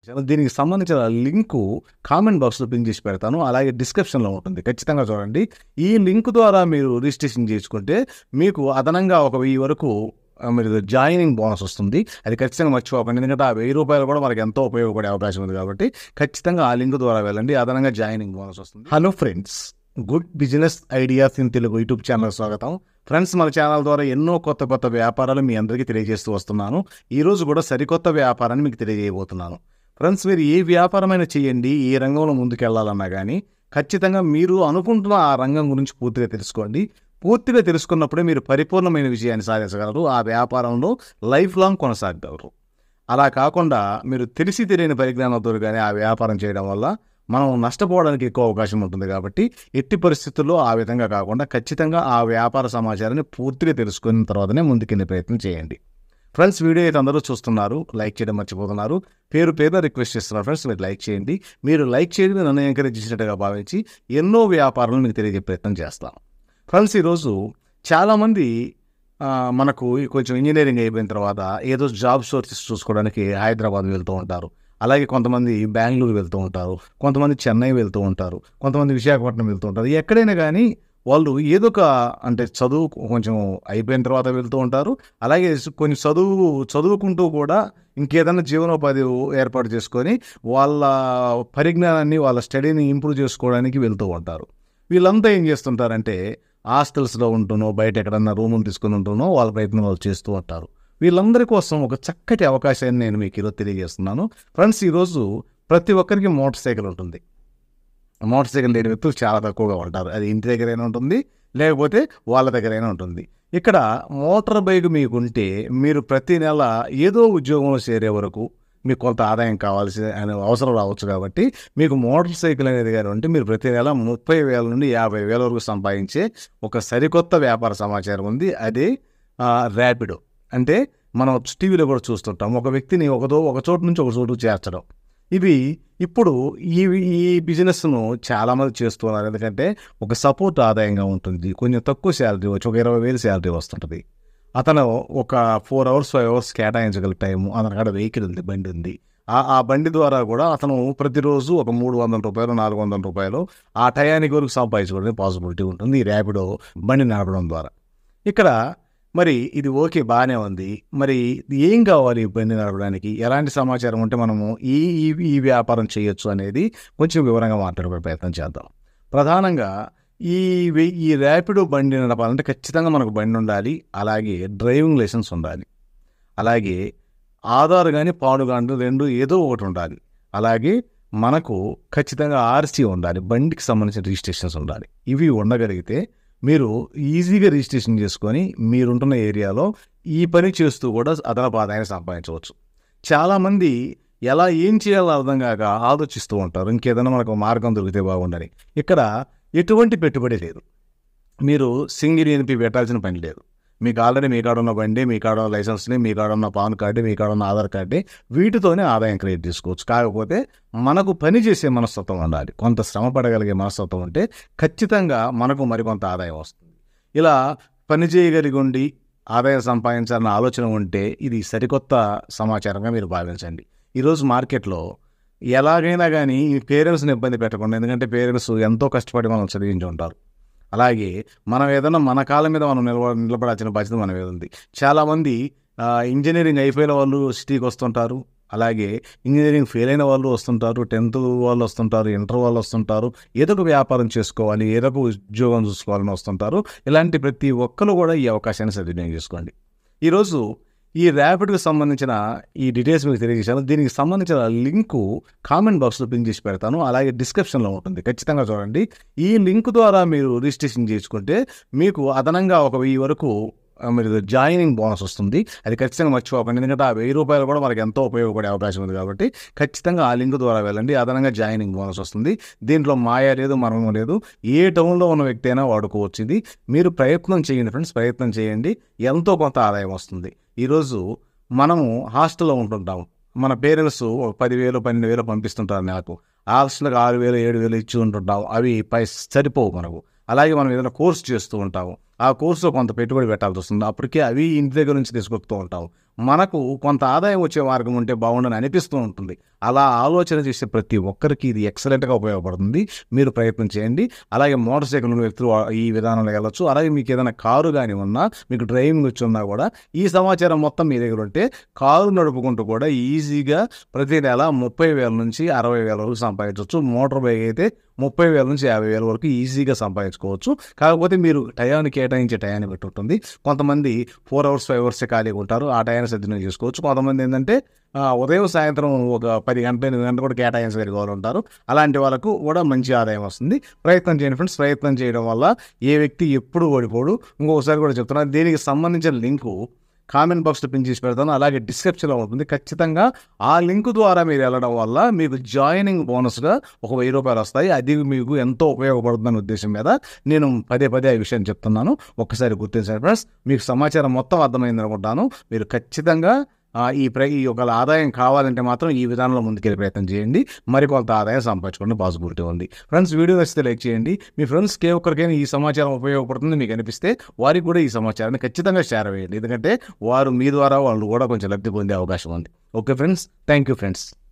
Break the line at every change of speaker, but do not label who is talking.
దీనికి సంబంధించిన link comment బాక్స్లో పిన్ చేసి పెడతాను అలాగే డిస్క్రిప్షన్లో ఉంటుంది ఖచ్చితంగా చూడండి ఈ లింక్ ద్వారా మీరు రిజిస్ట్రేషన్ చేసుకుంటే మీకు అదనంగా ఒక వెయ్యి వరకు ఆ, మీరు జాయినింగ్ బోనస్ వస్తుంది అది ఖచ్చితంగా మర్చిపోకండి ఎందుకంటే ఆ వెయ్యి రూపాయలు కూడా మనకి ఎంతో ఉపయోగపడే అవకాశం ఉంది కాబట్టి ఖచ్చితంగా ఆ లింక్ ద్వారా వెళ్ళండి అదనంగా జాయినింగ్ బోనస్ వస్తుంది hello friends good business ideas in Telugu YouTube channel స్వాగతం ఫ్రెండ్స్ మన ఛానల్ ద్వారా ఎన్నో కొత్త కొత్త వ్యాపారాలు మీ అందరికీ తెలియజేస్తూ వస్తున్నాను ఈ రోజు కూడా సరికొత్త వ్యాపారాన్ని మీకు తెలియజేయబోతున్నాను ఫ్రెండ్స్ మీరు ఏ వ్యాపారమైనా చేయండి ఏ రంగంలో ముందుకెళ్లాలన్నా కానీ ఖచ్చితంగా మీరు అనుకుంటున్న ఆ రంగం గురించి పూర్తిగా తెలుసుకోండి పూర్తిగా తెలుసుకున్నప్పుడే మీరు పరిపూర్ణమైన విజయాన్ని సాధించగలరు ఆ వ్యాపారంలో లైఫ్ లాంగ్ కొనసాగగలరు అలా కాకుండా మీరు తెలిసి తెలియని పరిజ్ఞానంతో కానీ ఆ వ్యాపారం చేయడం వల్ల మనం నష్టపోవడానికి ఎక్కువ అవకాశం ఉంటుంది కాబట్టి ఎట్టి పరిస్థితుల్లో ఆ విధంగా కాకుండా ఖచ్చితంగా ఆ వ్యాపార సమాచారాన్ని పూర్తిగా తెలుసుకున్న తర్వాతనే ముందుకెళ్ళే ప్రయత్నం చేయండి ఫ్రెండ్స్ వీడియో అయితే అందరూ చూస్తున్నారు లైక్ చేయడం మర్చిపోతున్నారు పేరు పేరున రిక్వెస్ట్ చేస్తున్నారు ఫ్రెండ్స్ మీరు లైక్ చేయండి మీరు లైక్ చేయడం నన్ను ఎంకరేజ్ చేసినట్టుగా భావించి ఎన్నో వ్యాపారాలను మీకు తెలియజే ప్రయత్నం చేస్తాను ఫ్రెండ్స్ ఈరోజు చాలామంది ఆ, మనకు కొంచెం ఇంజనీరింగ్ అయిపోయిన తర్వాత ఏదో జాబ్ సోర్సెస్ చూసుకోవడానికి హైదరాబాద్ వెళ్తూ ఉంటారు అలాగే కొంతమంది బెంగళూరు వెళ్తూ ఉంటారు కొంతమంది చెన్నై వెళ్తూ ఉంటారు కొంతమంది విశాఖపట్నం వెళ్తూ ఉంటారు ఎక్కడైనా కానీ వాళ్ళు ఏదో ఒక అంటే చదువు కొంచెం అయిపోయిన తర్వాత వెళ్తూ ఉంటారు అలాగే కొన్ని చదువు చదువుకుంటూ కూడా ఇంకేదైనా జీవనోపాధి ఏర్పాటు చేసుకొని వాళ్ళ పరిజ్ఞానాన్ని వాళ్ళ స్టడీని ఇంప్రూవ్ చేసుకోవడానికి వెళ్తూ ఉంటారు వీళ్ళంతా ఏం చేస్తుంటారంటే హాస్టల్స్లో ఉంటూనో బయట ఎక్కడన్నా రూములు తీసుకుని ఉంటూనో వాళ్ళ ప్రయత్నం వాళ్ళు చేస్తూ ఉంటారు వీళ్ళందరి కోసం ఒక చక్కటి అవకాశాన్ని నేను మీకు ఈరోజు తెలియజేస్తున్నాను ఫ్రెండ్స్ ఈరోజు ప్రతి ఒక్కరికి మోటార్ సైకిల్ ఉంటుంది మోటార్ సైకిల్ లేని వ్యక్తులు చాలా తక్కువగా ఉంటారు అది ఇంటి దగ్గరైనా ఉంటుంది లేకపోతే వాళ్ళ దగ్గరైనా ఉంటుంది ఇక్కడ మోటార్ బైక్ మీకుంటే మీరు ప్రతి నెల ఏదో ఉద్యోగంలో చేరే వరకు మీకు కొంత ఆదాయం కావాల్సి అనే అవసరం రావచ్చు కాబట్టి మీకు మోటార్ సైకిల్ అనేది కానీ ఉంటే మీరు ప్రతి నెల ముప్పై వేల నుండి యాభై వేల వరకు సంపాదించే ఒక సరికొత్త వ్యాపార సమాచారం ఉంది అదే ఆ, ర్యాపిడో అంటే మనం టీవీలో కూడా చూస్తుంటాం ఒక వ్యక్తిని ఒకదో ఒక చోటు నుంచి ఒక చోటు చేర్చడం ఇవి ఇప్పుడు ఈ ఈ బిజినెస్ను చాలామంది చేస్తున్నారు ఎందుకంటే ఒక సపోర్ట్ ఆదాయంగా ఉంటుంది కొంచెం తక్కువ శాలరీ వచ్చి ఒక ఇరవై వేలు శాలరీ వస్తుంటుంది అతను ఒక ఫోర్ అవర్స్ ఫైవ్ అవర్స్ కేటాయించగల టైము అతని కాడ వెహికల్ ఉంది బండి ఉంది ఆ ఆ బండి ద్వారా కూడా అతను ప్రతిరోజు ఒక మూడు వందల రూపాయలు నాలుగు వందల రూపాయలు ఆ టయానికి వరకు సంపాదించుకోవడానికి పాసిబిలిటీ ఉంటుంది ఈ ర్యాపిడో బండి నడపడం ద్వారా ఇక్కడ మరి ఇది ఓకే బాగానే ఉంది మరి ఏం కావాలి ఈ బండి నడపడానికి ఎలాంటి సమాచారం ఉంటే మనము ఈ ఈ ఈ వ్యాపారం చేయొచ్చు అనేది కొంచెం వివరంగా మాట్లాడే ప్రయత్నం చేద్దాం ప్రధానంగా ఈ వె- ఈ ర్యాపిడో బండి నడపాలంటే ఖచ్చితంగా మనకు బండి ఉండాలి అలాగే డ్రైవింగ్ లైసెన్స్ ఉండాలి అలాగే ఆధార్ కానీ పాడు కానీ రెండు ఏదో ఒకటి ఉండాలి అలాగే మనకు ఖచ్చితంగా ఆర్సీ ఉండాలి బండికి సంబంధించిన రిజిస్ట్రేషన్స్ ఉండాలి ఇవి ఉండగలిగితే మీరు ఈజీగా రిజిస్ట్రేషన్ చేసుకొని మీరుంటున్న ఏరియాలో ఈ పని చేస్తూ కూడా అదనపు ఆదాయాన్ని సంపాదించవచ్చు చాలామంది ఎలా ఏం చేయాలో అర్థం కాక ఆలోచిస్తూ ఉంటారు ఇంకేదైనా మనకు మార్గం దొరికితే బాగుండని ఇక్కడ ఎటువంటి పెట్టుబడి లేదు మీరు సింగిల్ ఎన్పి పెట్టాల్సిన పని లేదు మీకు ఆల్రెడీ మీ కాడ ఉన్న బండి మీ కాడ ఉన్న లైసెన్స్ని మీ కాడ ఉన్న పాన్ కార్డు మీ కాడ ఉన్న ఆధార్ కార్డు వీటితోనే ఆదాయం క్రియేట్ చేసుకోవచ్చు కాకపోతే మనకు పని చేసే మనస్తత్వం ఉండాలి కొంత శ్రమ పడగలిగే మనస్తత్వం ఉంటే ఖచ్చితంగా మనకు మరికొంత ఆదాయం వస్తుంది ఇలా పని చేయగలిగి ఉండి ఆదాయం సంపాదించాలన్న ఆలోచన ఉంటే ఇది సరికొత్త సమాచారంగా మీరు భావించండి ఈరోజు మార్కెట్లో ఎలాగైనా కానీ ఈ పేరెంట్స్ని ఇబ్బంది పెట్టకుండా ఎందుకంటే పేరెంట్స్ ఎంతో కష్టపడి మనం చదివించి ఉంటారు అలాగే మనం ఏదైనా మన కాళ్ళ మీద మనం నిలబ నిలబడాల్సిన బాధ్యత మన మీద ఉంది చాలామంది ఆ, ఇంజనీరింగ్ అయిపోయిన వాళ్ళు సిటీకి వస్తుంటారు అలాగే ఇంజనీరింగ్ ఫెయిల్ అయిన వాళ్ళు వస్తుంటారు టెన్త్ వాళ్ళు వస్తుంటారు ఇంటర్ వాళ్ళు వస్తుంటారు ఏదో ఒక వ్యాపారం చేసుకోవాలి ఏదో ఒక ఉద్యోగం చూసుకోవాలని వస్తుంటారు ఇలాంటి ప్రతి ఒక్కరు కూడా ఈ అవకాశాన్ని సద్వినియోగం చేసుకోండి ఈరోజు ఈ ర్యాపిడ్కి సంబంధించిన ఈ డీటెయిల్స్ మీకు తెలియజేశాను దీనికి సంబంధించిన లింకు కామెంట్ బాక్స్లో పిన్ చేసి పెడతాను అలాగే డిస్క్రిప్షన్లో ఉంటుంది ఖచ్చితంగా చూడండి ఈ లింక్ ద్వారా మీరు రిజిస్ట్రేషన్ చేసుకుంటే మీకు అదనంగా ఒక వెయ్యి వరకు ఆ, మీరు జాయినింగ్ బోనస్ వస్తుంది అది ఖచ్చితంగా మర్చిపోకండి ఎందుకంటే ఆ వెయ్యి రూపాయలు కూడా మనకి ఎంతో ఉపయోగపడే అవకాశం ఉంది కాబట్టి ఖచ్చితంగా ఆ లింక్ ద్వారా వెళ్ళండి అదనంగా జాయినింగ్ బోనస్ వస్తుంది దీంట్లో మాయ లేదు మరణం లేదు ఏ టౌన్లో ఉన్న వ్యక్తి అయినా వాడుకోవచ్చు ఇది మీరు ప్రయత్నం చేయండి ఫ్రెండ్స్ ప్రయత్నం చేయండి ఎంతో కొంత ఆదాయం వస్తుంది ఈరోజు మనము హాస్టల్లో ఉంటుంటాము మన పేరెంట్స్ ఒక పదివేలు పన్నెండు వేలు పంపిస్తుంటారు నాకు హాస్టల్కి ఆరు వేలు ఏడు వేలు ఇచ్చి ఉంటుంటాం అవి పై సరిపోవు మనకు అలాగే మనం ఏదైనా కోర్స్ చేస్తూ ఉంటాము ఆ కోర్సులో కొంత పెట్టుబడి పెట్టాల్సి వస్తుంది అప్పటికే అవి ఇంటి దగ్గర నుంచి తీసుకొస్తూ ఉంటాం మనకు కొంత ఆదాయం వచ్చే మార్గం ఉంటే బాగుండని అనిపిస్తూ ఉంటుంది అలా ఆలోచన చేసే ప్రతి ఒక్కరికి ఇది ఎక్సలెంట్గా ఉపయోగపడుతుంది మీరు ప్రయత్నం చేయండి అలాగే మోటార్ సైకిల్ ఉన్న వ్యక్తులు ఆ- ఈ విధానంలో వెళ్ళొచ్చు అలాగే మీకు ఏదైనా కారు కానీ ఉన్నా మీకు డ్రైవింగ్ వచ్చి ఉన్నా కూడా ఈ సమాచారం మొత్తం మీ దగ్గర ఉంటే కారు నడుపుకుంటూ కూడా ఈజీగా ప్రతి నెల ముప్పై వేల నుంచి అరవై వేల వరకు సంపాదించవచ్చు మోటార్ బైక్ అయితే ముప్పై వేల నుంచి యాభై వేల వరకు ఈజీగా సంపాదించుకోవచ్చు కాకపోతే మీరు టయాన్ని కేటాయించే టయాన్ని బట్టి ఉంటుంది కొంతమంది ఫోర్ అవర్స్ ఫైవ్ అవర్స్ ఖాళీగా ఉంటారు ఆ టయాన్ని సద్వినియోగం చేసుకోవచ్చు కొంతమంది ఏంటంటే ఆ, ఉదయం సాయంత్రం ఒక పది గంటలు ఎనిమిది గంటలు కూడా కేటాయించగలిగే వాళ్ళు ఉంటారు అలాంటి వాళ్ళకు కూడా మంచి ఆదాయం వస్తుంది ప్రయత్నం చేయండి ఫ్రెండ్స్ ప్రయత్నం చేయడం వల్ల ఏ వ్యక్తి ఎప్పుడు ఓడిపోడు ఇంకొకసారి కూడా చెప్తున్నాను దీనికి సంబంధించిన లింకు కామెంట్ బాక్స్లో పిన్ చేసి పెడతాను అలాగే డిస్క్రిప్షన్లో ఉంటుంది ఖచ్చితంగా ఆ లింక్ ద్వారా మీరు వెళ్ళడం వల్ల మీకు జాయినింగ్ బోనస్గా ఒక వెయ్యి రూపాయలు వస్తాయి అది మీకు ఎంతో ఉపయోగపడుతుందనే ఉద్దేశం మీద నేను పదే పదే ఈ విషయం చెప్తున్నాను ఒక్కసారి గుర్తించండి ఫ్రెండ్స్ మీకు సమాచారం మొత్తం అర్థమైంది అనుకుంటాను మీరు ఖచ్చితంగా ఆ, ఈ ప్ర ఈ ఒక ఆదాయం కావాలంటే మాత్రం ఈ విధానంలో ముందుకెళ్ళే ప్రయత్నం చేయండి మరికొంత ఆదాయం సంపాదించుకోవడం పాసిబిలిటీ ఉంది ఫ్రెండ్స్ వీడియో నచ్చితే లైక్ చేయండి మీ ఫ్రెండ్స్కి ఏ ఒక్కరికైనా ఈ సమాచారం ఉపయోగపడుతుంది మీకు అనిపిస్తే వారికి కూడా ఈ సమాచారాన్ని ఖచ్చితంగా షేర్ వేయండి ఎందుకంటే వారు మీ ద్వారా వాళ్ళు కూడా కొంచెం లబ్ధి పొందే అవకాశం ఉంది okay friends thank you friends